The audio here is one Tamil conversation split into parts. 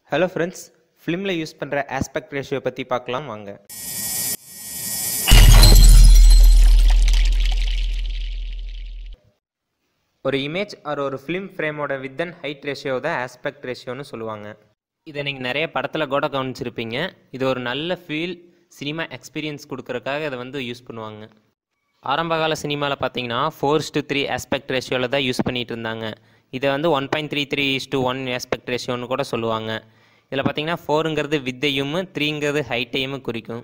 ஹலோ ஃப்ரெண்ட்ஸ் ஃபிலிமில் யூஸ் பண்ணுற ஆஸ்பெக்ட் ரேஷியோ பற்றி பார்க்கலாம் வாங்க ஒரு இமேஜ் ஆர் ஒரு ஃபிலிம் ஃப்ரேமோட வித் அண்ட் ஹைட் ரேஷியோ தான் ஆஸ்பெக்ட் ரேஷியோன்னு சொல்லுவாங்க இதை நீங்கள் நிறைய படத்தில் கூட கவனிச்சிருப்பீங்க இது ஒரு நல்ல ஃபீல் சினிமா எக்ஸ்பீரியன்ஸ் கொடுக்கறதுக்காக இதை வந்து யூஸ் பண்ணுவாங்க ஆரம்பகால சினிமாவில் பார்த்தீங்கன்னா ஃபோர்ஸ் டு த்ரீ ஆஸ்பெக்ட் ரேஷியோவில் தான் யூஸ் பண்ணிட்டு இருந்தாங்க இதை வந்து one point three three is to one aspect ரேஷியோன்னு கூட சொல்லுவாங்க இதில் பார்த்தீங்கன்னா ஃபோருங்கிறது வித்தையும் த்ரீங்கிறது ஹைட்டையும் குறிக்கும்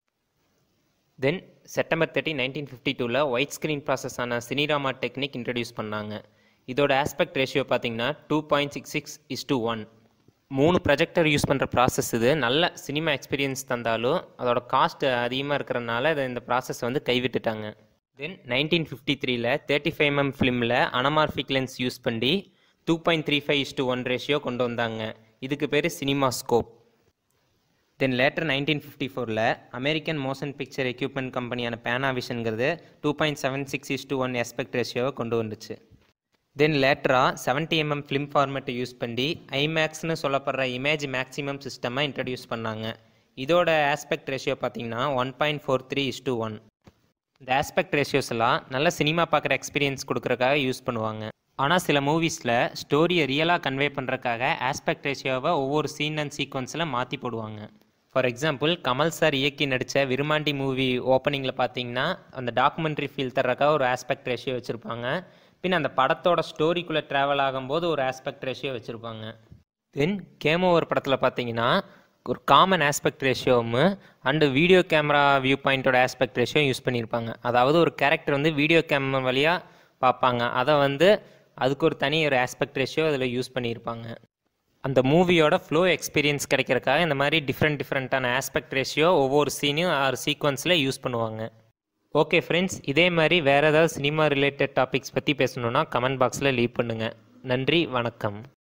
then September thirty nineteen fifty டூவில் ஒயிட் ஸ்க்ரீன் ப்ராசஸான சினிராமா டெக்னிக் இன்ட்ரடியூஸ் பண்ணாங்க இதோட ஆஸ்பெக்ட் ரேஷியோ பார்த்தீங்கன்னா two point six six is to one மூணு ப்ரொஜெக்டர் யூஸ் பண்ணுற ப்ராசஸ் இது நல்ல சினிமா எக்ஸ்பீரியன்ஸ் தந்தாலும் அதோட காஸ்ட் அதிகமாக இருக்கிறனால இதை இந்த ப்ராசஸ் வந்து கைவிட்டுட்டாங்க தென் நைன்டீன் ஃபிஃப்டி த்ரீல தேர்ட்டி ஃபைவ் எம் ஃபிலிமில் அனமார்பிக் லென்ஸ் யூஸ் பண்ணி two point three five is to one ratio கொண்டு வந்தாங்க இதுக்கு பேர் CinemaScope then later nineteen fifty ஃபோரில் அமெரிக்கன் மோஷன் பிக்சர் எக்யூப்மெண்ட் கம்பெனியான பேனாவிஷனுங்கிறது two point seven six is to one aspect ரேஷியோவை கொண்டு வந்துச்சு தென் லேட்டராக செவன்ட்டி எம்எம் ஃபிலிம் ஃபார்மேட்டை யூஸ் பண்ணி ஐமேக்ஸ்னு சொல்லப்படுற இமேஜ் மேக்ஸிமம் சிஸ்டமை இன்ட்ரடியூஸ் பண்ணாங்க இதோட ஆஸ்பெக்ட் ரேஷியோ பார்த்தீங்கன்னா one point four three is to one இந்த ஆஸ்பெக்ட் ரேஷியோஸ் எல்லாம் நல்ல சினிமா பார்க்குற எக்ஸ்பீரியன்ஸ் கொடுக்குறக்காக யூஸ் பண்ணுவாங்க ஆனால் சில மூவிஸில் ஸ்டோரியை ரியலாக கன்வே பண்ணுறக்காக ஆஸ்பெக்ட் ரேஷியோவை ஒவ்வொரு சீன் அண்ட் சீக்வன்ஸில் மாற்றி போடுவாங்க ஃபார் எக்ஸாம்பிள் கமல் சார் இயக்கி நடித்த விருமாண்டி மூவி ஓப்பனிங்கில் பார்த்தீங்கினா அந்த டாக்குமெண்ட்ரி ஃபீல் தர்றக்காக ஒரு ஆஸ்பெக்ட் ரேஷியோ வச்சுருப்பாங்க பின் அந்த படத்தோட ஸ்டோரிக்குள்ளே ட்ராவல் ஆகும்போது ஒரு ஆஸ்பெக்ட் ரேஷியோ வச்சுருப்பாங்க தென் கேம் ஓவர் படத்தில் பார்த்தீங்கன்னா ஒரு காமன் ஆஸ்பெக்ட் ரேஷியோவும் அண்டு வீடியோ கேமரா வியூ பாயிண்ட்டோட ஆஸ்பெக்ட் ரேஷியோ யூஸ் பண்ணியிருப்பாங்க அதாவது ஒரு கேரக்டர் வந்து வீடியோ கேமரா வழியாக பார்ப்பாங்க அதை வந்து அதுக்கு ஒரு தனி ஒரு ஆஸ்பெக்ட் ரேஷியோ அதில் யூஸ் பண்ணியிருப்பாங்க அந்த மூவியோட ஃப்ளோ எக்ஸ்பீரியன்ஸ் கிடைக்கிறக்காக இந்த மாதிரி டிஃப்ரெண்ட் டிஃப்ரெண்ட்டான ஆஸ்பெக்ட் ரேஷியோ ஒவ்வொரு சீனையும் ஆறு சீக்வன்ஸில் யூஸ் பண்ணுவாங்க ஓகே ஃப்ரெண்ட்ஸ் இதே மாதிரி வேறு ஏதாவது சினிமா ரிலேட்டட் டாபிக்ஸ் பற்றி பேசணுன்னா கமெண்ட் பாக்ஸில் லீவ் பண்ணுங்கள் நன்றி வணக்கம்